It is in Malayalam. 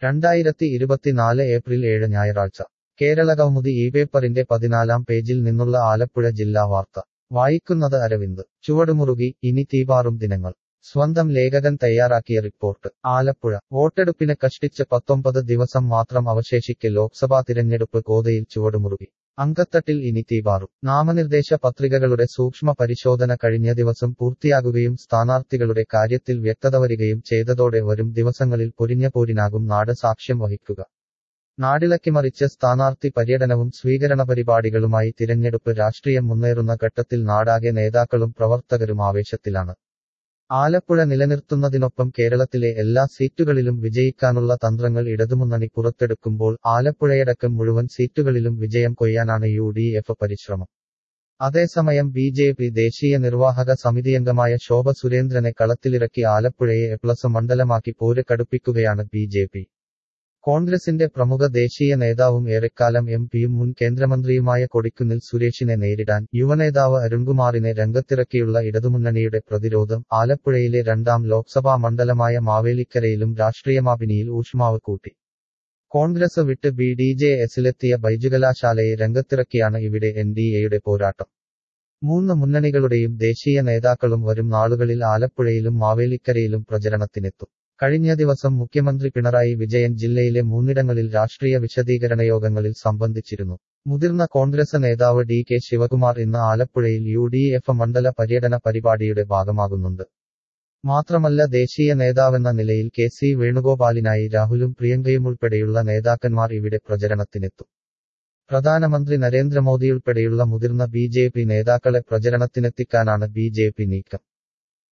രണ്ടായിരത്തി ഇരുപത്തിനാല് ഏപ്രിൽ ഏഴ് ഞായറാഴ്ച കേരളകൗമുദി ഈ പേപ്പറിന്റെ പതിനാലാം പേജിൽ നിന്നുള്ള ആലപ്പുഴ ജില്ലാ വാർത്ത വായിക്കുന്നത് അരവിന്ദ് ചുവടുമുറുകി ഇനി തീപാറും ദിനങ്ങൾ സ്വന്തം ലേഖകൻ തയ്യാറാക്കിയ റിപ്പോർട്ട് ആലപ്പുഴ വോട്ടെടുപ്പിന് കഷ്ടിച്ച് പത്തൊമ്പത് ദിവസം മാത്രം അവശേഷിക്കെ ലോക്സഭാ തിരഞ്ഞെടുപ്പ് കോതയിൽ ചുവടുമുറുകി അങ്കത്തട്ടിൽ ഇനി തീപാറും നാമനിർദ്ദേശ പത്രികകളുടെ സൂക്ഷ്മ പരിശോധന കഴിഞ്ഞ ദിവസം പൂർത്തിയാകുകയും സ്ഥാനാർത്ഥികളുടെ കാര്യത്തിൽ വ്യക്തത വരികയും ചെയ്തതോടെ വരും ദിവസങ്ങളിൽ പൊരിഞ്ഞ പോരിനാകും നാട് സാക്ഷ്യം വഹിക്കുക നാടിളക്കിമറിച്ച് സ്ഥാനാർത്ഥി പര്യടനവും സ്വീകരണ പരിപാടികളുമായി തിരഞ്ഞെടുപ്പ് രാഷ്ട്രീയം മുന്നേറുന്ന ഘട്ടത്തിൽ നാടാകെ നേതാക്കളും പ്രവർത്തകരും ആവേശത്തിലാണ് ആലപ്പുഴ നിലനിർത്തുന്നതിനൊപ്പം കേരളത്തിലെ എല്ലാ സീറ്റുകളിലും വിജയിക്കാനുള്ള തന്ത്രങ്ങൾ ഇടതുമുന്നണി പുറത്തെടുക്കുമ്പോൾ ആലപ്പുഴയടക്കം മുഴുവൻ സീറ്റുകളിലും വിജയം കൊയ്യാനാണ് യു ഡി എഫ് പരിശ്രമം അതേസമയം ബി ജെ പി ദേശീയ നിർവാഹക സമിതിയംഗമായ ശോഭ സുരേന്ദ്രനെ കളത്തിലിറക്കി ആലപ്പുഴയെ എപ്ലസ് മണ്ഡലമാക്കി പോര് കടുപ്പിക്കുകയാണ് ബി ജെ പി കോൺഗ്രസിന്റെ പ്രമുഖ ദേശീയ നേതാവും ഏറെക്കാലം എം പിയും മുൻ കേന്ദ്രമന്ത്രിയുമായ കൊടിക്കുന്നിൽ സുരേഷിനെ നേരിടാൻ യുവനേതാവ് അരുൺകുമാറിനെ രംഗത്തിറക്കിയുള്ള ഇടതുമുന്നണിയുടെ പ്രതിരോധം ആലപ്പുഴയിലെ രണ്ടാം ലോക്സഭാ മണ്ഡലമായ മാവേലിക്കരയിലും രാഷ്ട്രീയമാപിനിയിൽ ഊഷ്മാവ് കൂട്ടി കോൺഗ്രസ് വിട്ട് ബി ഡി ജെ എസിലെത്തിയ ബൈജുകലാശാലയെ രംഗത്തിറക്കിയാണ് ഇവിടെ എൻ ഡി എയുടെ പോരാട്ടം മൂന്ന് മുന്നണികളുടെയും ദേശീയ നേതാക്കളും വരും നാളുകളിൽ ആലപ്പുഴയിലും മാവേലിക്കരയിലും പ്രചരണത്തിനെത്തും കഴിഞ്ഞ ദിവസം മുഖ്യമന്ത്രി പിണറായി വിജയൻ ജില്ലയിലെ മൂന്നിടങ്ങളിൽ രാഷ്ട്രീയ വിശദീകരണ യോഗങ്ങളിൽ സംബന്ധിച്ചിരുന്നു മുതിർന്ന കോൺഗ്രസ് നേതാവ് ഡി കെ ശിവകുമാർ ഇന്ന് ആലപ്പുഴയിൽ യു ഡി എഫ് മണ്ഡല പര്യടന പരിപാടിയുടെ ഭാഗമാകുന്നുണ്ട് മാത്രമല്ല ദേശീയ നേതാവെന്ന നിലയിൽ കെ സി വേണുഗോപാലിനായി രാഹുലും പ്രിയങ്കയുമുൾപ്പെടെയുള്ള നേതാക്കന്മാർ ഇവിടെ പ്രചരണത്തിനെത്തും പ്രധാനമന്ത്രി നരേന്ദ്രമോദിയുൾപ്പെടെയുള്ള മുതിർന്ന ബി ജെ പി നേതാക്കളെ പ്രചരണത്തിനെത്തിക്കാനാണ് ബി ജെ പി നീക്കം